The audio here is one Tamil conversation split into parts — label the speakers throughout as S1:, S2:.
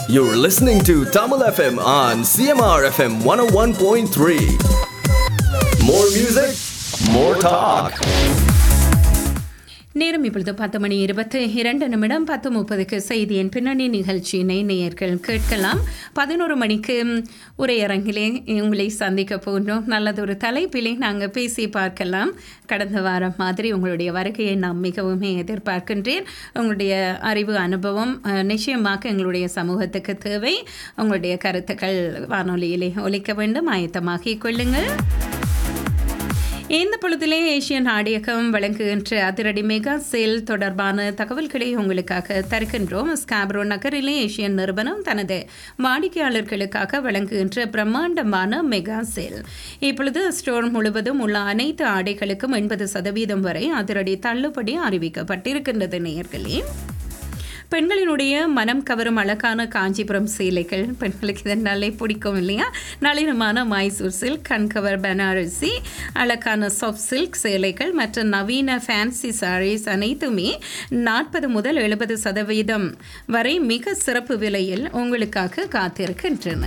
S1: You're listening to Tamil FM on CMR FM 101.3. More music, more talk.
S2: நேரம் இப்பொழுது பத்து மணி இருபத்தி இரண்டு நிமிடம் பத்து முப்பதுக்கு செய்தியின் பின்னணி நிகழ்ச்சியினை நேயர்கள் கேட்கலாம் பதினோரு மணிக்கு உரையரங்கிலே உங்களை சந்திக்க போன்றோம் நல்லதொரு தலைப்பிலே நாங்கள் பேசி பார்க்கலாம் கடந்த வாரம் மாதிரி உங்களுடைய வருகையை நான் மிகவும் எதிர்பார்க்கின்றேன் உங்களுடைய அறிவு அனுபவம் அஹ், நிச்சயமாக எங்களுடைய சமூகத்துக்கு தேவை உங்களுடைய கருத்துக்கள் வானொலியிலே ஒலிக்க வேண்டும் ஆயத்தமாகிக் கொள்ளுங்கள் இந்த பொழுதிலே ஏசியன் ஆடியகம் வழங்குகின்ற அதிரடி மெகா சேல் தொடர்பான தகவல்களை உங்களுக்காக தருகின்றோம் ஸ்காப்ரோ நகரிலே ஏசியன் நிறுவனம் தனது வாடிக்கையாளர்களுக்காக வழங்குகின்ற பிரம்மாண்டமான மெகா சேல் இப்பொழுது ஸ்டோர் முழுவதும் உள்ள அனைத்து ஆடைகளுக்கும் எண்பது சதவீதம் வரை அதிரடி தள்ளுபடி அறிவிக்கப்பட்டிருக்கின்றது நேயர்களே பெண்களினுடைய மனம் கவரும் அழகான காஞ்சிபுரம் சேலைகள் பெண்களுக்கு இதனாலே பிடிக்கும் இல்லையா நளினமான மைசூர் சில்க் கண்கவர் பனாரசி அழகான சாஃப்ட் சில்க் சேலைகள் மற்றும் நவீன ஃபேன்சி சாரீஸ் அனைத்துமே நாற்பது முதல் எழுபது சதவீதம் வரை மிக சிறப்பு விலையில் உங்களுக்காக காத்திருக்கின்றன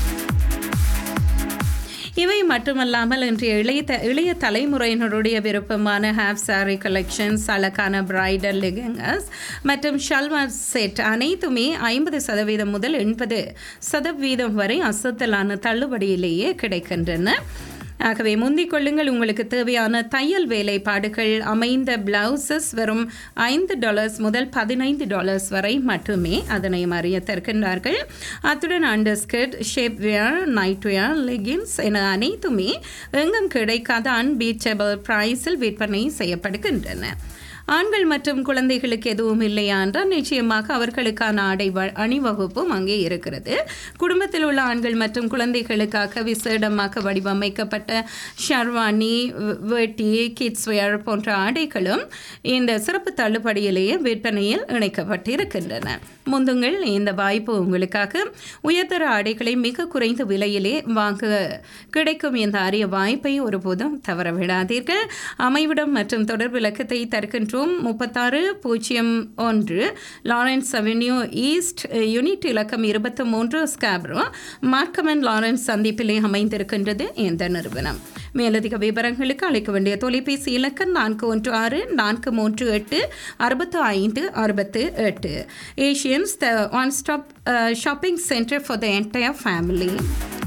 S2: இவை மட்டுமல்லாமல் இன்றைய இளைய த இளைய தலைமுறையினருடைய விருப்பமான ஹாஃப் சாரி கலெக்ஷன்ஸ் அழகான பிரைடல் லெகங்கஸ் மற்றும் ஷல்வார் செட் அனைத்துமே ஐம்பது சதவீதம் முதல் எண்பது சதவீதம் வரை அசத்தலான தள்ளுபடியிலேயே கிடைக்கின்றன ஆகவே முந்திக் கொள்ளுங்கள் உங்களுக்கு தேவையான தையல் வேலைப்பாடுகள் அமைந்த பிளவுசஸ் வெறும் ஐந்து டாலர்ஸ் முதல் பதினைந்து டாலர்ஸ் வரை மட்டுமே அதனை அறிய தருகின்றார்கள் அத்துடன் underskirt shapewear nightwear leggings என அனைத்துமே எங்கும் கிடைக்காத அன்பீச்சபிள் ப்ரைஸில் விற்பனை செய்யப்படுகின்றன ஆண்கள் மற்றும் குழந்தைகளுக்கு எதுவும் இல்லையா என்றால் நிச்சயமாக அவர்களுக்கான ஆடை வ- அணிவகுப்பும் அங்கே இருக்கிறது குடும்பத்தில் உள்ள ஆண்கள் மற்றும் குழந்தைகளுக்காக விசேடமாக வடிவமைக்கப்பட்ட ஷர்வானி வ- வேட்டி கிட்ஸ் வேர் போன்ற ஆடைகளும் இந்த சிறப்பு தள்ளுபடியிலேயே விற்பனையில் இணைக்கப்பட்டிருக்கின்றன முந்துங்கள் இந்த வாய்ப்பு உங்களுக்காக உயர்தர ஆடைகளை மிக குறைந்த விலையிலே வாங்க கிடைக்கும் இந்த அரிய வாய்ப்பை ஒருபோதும் தவற விடாதீர்கள் அமைவிடம் மற்றும் தொடர்பு இலக்கத்தை தருகின்றோம் முப்பத்தாறு பூஜ்ஜியம் ஒன்று லாரன்ஸ் அவென்யூ ஈஸ்ட் யூனிட் இலக்கம் இருபத்தி மூன்று ஸ்காப்ரோ மார்க்கமன் லாரன்ஸ் சந்திப்பிலே அமைந்திருக்கின்றது இந்த நிறுவனம் மேலதிக விவரங்களுக்கு அழைக்க வேண்டிய தொலைபேசி இலக்கம் நான்கு ஒன்று ஆறு நான்கு மூன்று எட்டு அறுபத்து ஐந்து அறுபத்து எட்டு Asians the one stop shopping centre for the entire family